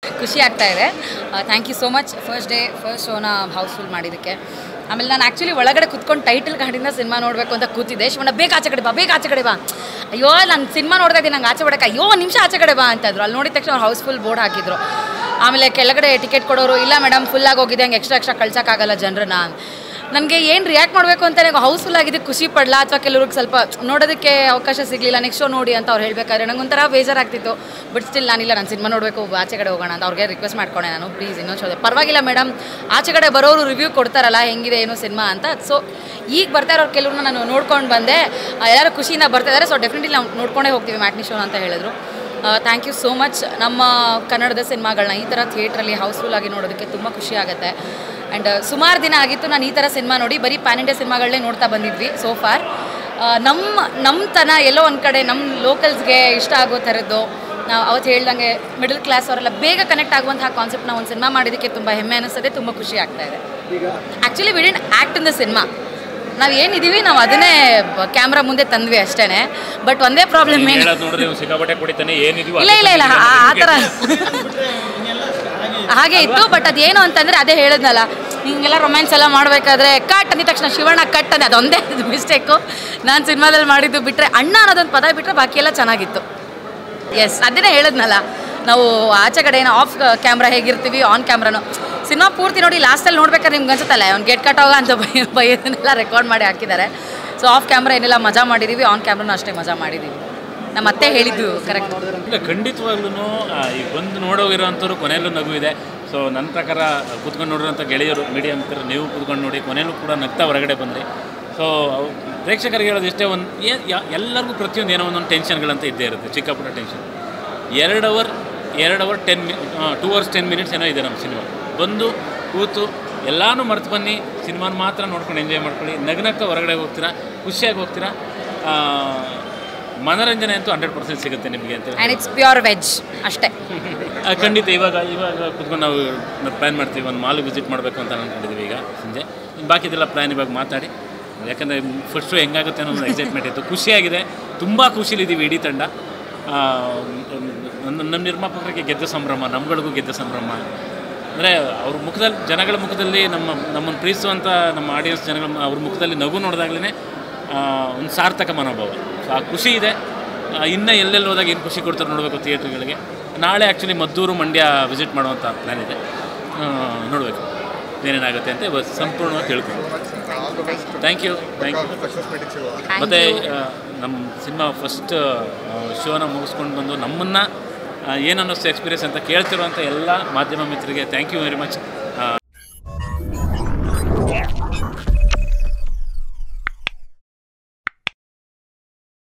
ಖುಷಿ ಆಗ್ತಾ ಇದೆ thank you so much first day first ಶೋನ ಹೌಸ್ಫುಲ್ ಮಾಡಿದ್ದಕ್ಕೆ ಆಮೇಲೆ ನಾನು ಆ್ಯಕ್ಚುಲಿ ಒಳಗಡೆ ಕುತ್ಕೊಂಡು ಟೈಟಲ್ ಗಾಡಿಂದ ಸಿನಿಮಾ ನೋಡಬೇಕು ಅಂತ ಕೂತಿದ್ದೆ ಶಿವಣ್ಣ ಬೇಗ ಆಚೆ ಕಡೆ ಬಾ ಬೇಗ ಆಚೆ ಕಡೆ ಬಾ ಅಯ್ಯೋ ನಾನು ಸಿನಿಮಾ ನೋಡ್ತಾ ಇದ್ದೀನಿ ನಂಗೆ ಆಚೆ ಬಿಡಕ್ಕೆ ಅಯ್ಯೋ ಒಂದ್ ನಿಮಿಷ ಆಚೆ ಕಡೆ ಬಾ ಅಂತ ಇದ್ರು ಅಲ್ಲಿ ನೋಡಿದ ತಕ್ಷಣ ಅವ್ರು ಹೌಸ್ಫುಲ್ ಬೋರ್ಡ್ ಹಾಕಿದ್ರು ಆಮೇಲೆ ಕೆಳಗಡೆ ಟಿಕೆಟ್ ಕೊಡೋರು ಇಲ್ಲ ಮೇಡಮ್ ಫುಲ್ ಆಗಿ ಹೋಗಿದೆ ಹಂಗೆ ಎಕ್ಸ್ಟ್ರಾ ಎಕ್ಸ್ಟ್ರಾ ಕಳ್ಸೋಕ್ಕಾಗಲ್ಲ ಜನರನ್ನ ನನಗೆ ಏನು ರಿಯಾಕ್ಟ್ ಮಾಡಬೇಕು ಅಂತ ನನಗೆ ಹೌಸ್ಫುಲ್ ಆಗಿದ್ದು ಖುಷಿ ಪಡಲ್ಲ ಅಥವಾ ಕೆಲವ್ರಿಗೆ ಸ್ವಲ್ಪ ನೋಡೋದಕ್ಕೆ ಅವಕಾಶ ಸಿಗಲಿಲ್ಲ ನೆಕ್ಸ್ಟ್ ಶೋ ನೋಡಿ ಅಂತ ಅವ್ರು ಹೇಳಬೇಕಾದ್ರೆ ನಂಗೆ ಒಂಥರ ಬೇಜಾರಾಗ್ತಿತ್ತು ಬಟ್ ಸ್ಟಿಲ್ ನಾನಿಲ್ಲ ನಾನು ಸಿನಿಮಾ ನೋಡಬೇಕು ಆಚೆ ಕಡೆ ಹೋಗೋಣ ಅಂತ ಅವ್ರಿಗೆ ರಿಕ್ವೆಸ್ಟ್ ಮಾಡ್ಕೊಂಡೆ ನಾನು ಪ್ಲೀಸ್ ಇನ್ನೊಂದು ಶೋ ಪರವಾಗಿಲ್ಲ ಮೇಡಮ್ ಆಚೆ ಕಡೆ ಬರೋರು ರಿವ್ಯೂ ಕೊಡ್ತಾರಲ್ಲ ಹೆಂಗಿದೆ ಏನು ಸಿನಿಮಾ ಅಂತ ಸೊ ಈಗ ಬರ್ತಾ ಇರೋರು ಕೆಲವ್ರನ್ನ ನಾನು ನೋಡ್ಕೊಂಡು ಬಂದೆ ಆ, ಎಲ್ಲರೂ ಖುಷಿಯಿಂದ ಬರ್ತಾ ಇದ್ದಾರೆ ಸೊ ಡೆಫಿನೆಟ್ಲಿ ನಾವು ನೋಡ್ಕೊಂಡೇ ಹೋಗ್ತೀವಿ ಮ್ಯಾಟ್ನಿ ಶೋ ಅಂತ ಹೇಳಿದ್ರು ಥ್ಯಾಂಕ್ ಯು ಸೋ ಮಚ್ ನಮ್ಮ ಕನ್ನಡದ ಸಿನಿಮಾಗಳನ್ನ ಈ ಥರ ಥಿಯೇಟ್ರಲ್ಲಿ ಹೌಸ್ಫುಲ್ ಆಗಿ ನೋಡೋದಕ್ಕೆ ತುಂಬ ಖುಷಿ ಆಗುತ್ತೆ ಆ್ಯಂಡ್ ಸುಮಾರು ದಿನ ಆಗಿತ್ತು ನಾನು ಈ ಥರ ಸಿನಿಮಾ ನೋಡಿ ಬರೀ ಪ್ಯಾನ್ ಇಂಡಿಯಾ ಸಿನಿಮಾಗಳನ್ನೇ ನೋಡ್ತಾ ಬಂದಿದ್ವಿ ಸೋ ಫಾರ್ ನಮ್ಮ ನಮ್ಮ ತನ ಎಲ್ಲೋ ಒಂದು ಕಡೆ ನಮ್ಮ ಲೋಕಲ್ಸ್ಗೆ ಇಷ್ಟ ಆಗೋ ಥರದ್ದು ನಾವು ಅವತ್ತು ಹೇಳ್ದಂಗೆ ಮಿಡಲ್ ಕ್ಲಾಸ್ ಅವರೆಲ್ಲ ಬೇಗ ಕನೆಕ್ಟ್ ಆಗುವಂತಹ ಕಾನ್ಸೆಪ್ಟ್ನ ಒಂದು ಸಿನಿಮಾ ಮಾಡಿದ್ದಕ್ಕೆ ತುಂಬ ಹೆಮ್ಮೆ ಅನಿಸ್ತದೆ ತುಂಬ ಖುಷಿ ಆಗ್ತಾ ಇದೆ actually we didn't act in the cinema ನಾವು ಏನಿದ್ದೀವಿ ನಾವು ಅದನ್ನೇ ಕ್ಯಾಮ್ರಾ ಮುಂದೆ ತಂದ್ವಿ ಅಷ್ಟೇ ಬಟ್ ಒಂದೇ ಪ್ರಾಬ್ಲಮ್ ಏನು ಹೇಳೋದು ನೋಡಿದ್ರೆ ಇವ್ನು ಸಿಕ್ಕಾಪಟ್ಟೆ ಕುಡಿತಾನೆ ಏನಿದೀವೋ ಇಲ್ಲ ಇಲ್ಲ ಇಲ್ಲ ಆ ಆ ಥರ ಹಾಗೆ ಇತ್ತು ಬಟ್ ಅದೇನು ಅಂತಂದ್ರೆ ಅದೇ ಹೇಳಿದ್ನಲ್ಲ ಹಿಂಗೆಲ್ಲ ರೊಮ್ಯಾನ್ಸ್ ಎಲ್ಲ ಮಾಡಬೇಕಾದ್ರೆ ಕಟ್ ಅಂದಿದ ತಕ್ಷಣ ಶಿವಣ್ಣ ಕಟ್ ಅಂದೆ ಅದೊಂದೇ ಮಿಸ್ಟೇಕು ನಾನು ಸಿನಿಮಾದಲ್ಲಿ ಮಾಡಿದ್ದು ಬಿಟ್ಟರೆ ಅಣ್ಣ ಅನ್ನೋದೊಂದು ಪದ ಬಿಟ್ಟರೆ ಬಾಕಿ ಎಲ್ಲ ಚೆನ್ನಾಗಿತ್ತು ಎಸ್ ಅದನ್ನೇ ಹೇಳಿದ್ನಲ್ಲ ನಾವು ಆಚೆ ಕಡೆ ಏನೋ ಆಫ್ ಕ್ಯಾಮ್ರಾ ಹೇಗಿರ್ತೀವಿ ಆನ್ ಕ್ಯಾಮ್ರಾನು ಸಿನಿಮಾ ಪೂರ್ತಿ ನೋಡಿ ಲಾಸ್ಟಲ್ಲಿ ನೋಡ್ಬೇಕಾದ್ರೆ ನಿಮ್ಗೆ ಅನ್ಸುತ್ತಲ್ಲ ಅವ್ನು ಗೆಟ್ ಕಟ್ ಹೋಗ ಅಂತ ಬೈ ಬೈಯೋದನ್ನೆಲ್ಲ ರೆಕಾರ್ಡ್ ಮಾಡಿ ಹಾಕಿದ್ದಾರೆ ಸೊ ಆಫ್ ಕ್ಯಾಮ್ರಾ ಏನೆಲ್ಲ ಮಜಾ ಮಾಡಿದ್ದೀವಿ ಆನ್ ಕ್ಯಾಮ್ರಾನು ಅಷ್ಟೇ ಮಜಾ ಮಾಡಿದ್ದೀವಿ ನಮ್ಮ ಅತ್ತೆ ಹೇಳಿದ್ದು ಕರೆಕ್ಟ್ ಇಲ್ಲ ಖಂಡಿತವಾಗ್ಲೂ ಈಗ ಬಂದು ನೋಡೋಗಿರೋಂಥವ್ರು ಕೊನೆಯಲ್ಲೂ ನಗು ಇದೆ ಸೊ ನನ್ನ ಪ್ರಕಾರ ಕೂತ್ಕೊಂಡು ನೋಡಿರೋಂಥ ಗೆಳೆಯರು ಮೀಡಿಯಾ ಮಿತ್ರರು ನೀವು ಕೂತ್ಕೊಂಡು ನೋಡಿ ಕೊನೆಯಲ್ಲೂ ಕೂಡ ನಗ್ತಾ ಹೊರಗಡೆ ಬಂದ್ರಿ ಸೊ ಪ್ರೇಕ್ಷಕರಿಗೆ ಹೇಳೋದು ಇಷ್ಟೇ ಒಂದು ಏನು ಎಲ್ಲರಿಗೂ ಪ್ರತಿಯೊಂದು ಏನೋ ಒಂದೊಂದು ಟೆನ್ಷನ್ಗಳಂತ ಇದ್ದೇ ಇರುತ್ತೆ ಚಿಕ್ಕ ಪುಟ್ಟ ಟೆನ್ಷನ್ ಎರಡು ಅವರ್ ಎರಡು ಅವರ್ ಟೆನ್ ಮಿ ಟೂ ಅವರ್ಸ್ ಟೆನ್ ಮಿನಿಟ್ಸ್ ಏನೋ ಇದೆ ನಮ್ಮ ಸಿನಿಮಾ ಬಂದು ಕೂತು ಎಲ್ಲಾನು ಮರ್ತು ಬನ್ನಿ ಸಿನಿಮಾನ ಮಾತ್ರ ನೋಡ್ಕೊಂಡು ಎಂಜಾಯ್ ಮಾಡ್ಕೊಳ್ಳಿ ನಗ್ನಕ್ಕ ಹೊರಗಡೆ ಹೋಗ್ತೀರಾ ಖುಷಿಯಾಗಿ ಹೋಗ್ತೀರಾ ಆ, ಮನೋರಂಜನೆ ಅಂತೂ ಹಂಡ್ರೆಡ್ ಪರ್ಸೆಂಟ್ ಸಿಗುತ್ತೆ ನಿಮಗೆ ಅಂತ ಆ್ಯಂಡ್ ಇಟ್ಸ್ ಪ್ಯೂರ್ ವೆಜ್ ಅಷ್ಟೇ ಆ, ಖಂಡಿತ ಇವಾಗ ಇವಾಗ ಕುತ್ಕೊಂಡು ನಾವು ಪ್ಲ್ಯಾನ್ ಮಾಡ್ತೀವಿ ಒಂದು ಮಾಲ್ ವಿಸಿಟ್ ಮಾಡಬೇಕು ಅಂತ ಅಂದ್ಕೊಂಡಿದ್ದೀವಿ ಈಗ ಸಂಜೆ ಇನ್ನು ಬಾಕಿದೆಲ್ಲ ಪ್ಲ್ಯಾನ್ ಇವಾಗ ಮಾತಾಡಿ ಯಾಕಂದರೆ ಫಸ್ಟು ಹೆಂಗಾಗುತ್ತೆ ಅನ್ನೋ ಒಂದು ಎಕ್ಸೈಟ್ಮೆಂಟ್ ಇತ್ತು ಖುಷಿಯಾಗಿದೆ ತುಂಬ ಖುಷಿಲಿದ್ದೀವಿ ಇಡೀ ತಂಡ ಆ, ನಮ್ಮ ನಮ್ಮ ನಿರ್ಮಾಪಕರಿಗೆ ಗೆದ್ದ ಸಂಭ್ರಮ ನಮ್ಗಳಿಗೂ ಗೆದ್ದ ಸಂಭ್ರಮ ಅಂದರೆ ಅವ್ರ ಮುಖದಲ್ಲಿ ಜನಗಳ ಮುಖದಲ್ಲಿ ನಮ್ಮ ನಮ್ಮನ್ನು ಪ್ರೀತಿಸುವಂಥ ನಮ್ಮ ಆಡಿಯನ್ಸ್ ಜನಗಳ ಮ- ಅವ್ರ ಮುಖದಲ್ಲಿ ನಗು ನೋಡಿದಾಗಲೇ ಒಂದು ಸಾರ್ಥಕ ಮನೋಭಾವ ಸೊ ಆ ಖುಷಿ ಇದೆ ಆ, ಇನ್ನು ಎಲ್ಲೆಲ್ಲಿ ಹೋದಾಗ ಏನು ಖುಷಿ ಕೊಡ್ತಾರೆ ನೋಡಬೇಕು ಥಿಯೇಟ್ರ್ಗಳಿಗೆ ನಾಳೆ ಆ್ಯಕ್ಚುಲಿ ಮದ್ದೂರು ಮಂಡ್ಯ ವಿಸಿಟ್ ಮಾಡುವಂಥ ಪ್ಲ್ಯಾನ್ ಇದೆ ನೋಡಬೇಕು ಏನೇನಾಗುತ್ತೆ ಅಂತ ಇವತ್ತು ಸಂಪೂರ್ಣವಾಗಿ ತಿಳ್ಕೊಂಡು ಥ್ಯಾಂಕ್ ಯು ಥ್ಯಾಂಕ್ ಯು ಮತ್ತು ನಮ್ಮ ಸಿನಿಮಾ ಫಸ್ಟ್ ಶೋನ ಮುಗಿಸ್ಕೊಂಡು ಬಂದು ನಮ್ಮನ್ನು ಏನು ಅನ್ನಿಸ್ತು ಎಕ್ಸ್ಪೀರಿಯನ್ಸ್ ಅಂತ ಕೇಳ್ತಿರುವಂಥ ಎಲ್ಲ ಮಾಧ್ಯಮ ಮಿತ್ರರಿಗೆ ಥ್ಯಾಂಕ್ ಯು ವೆರಿ ಮಚ್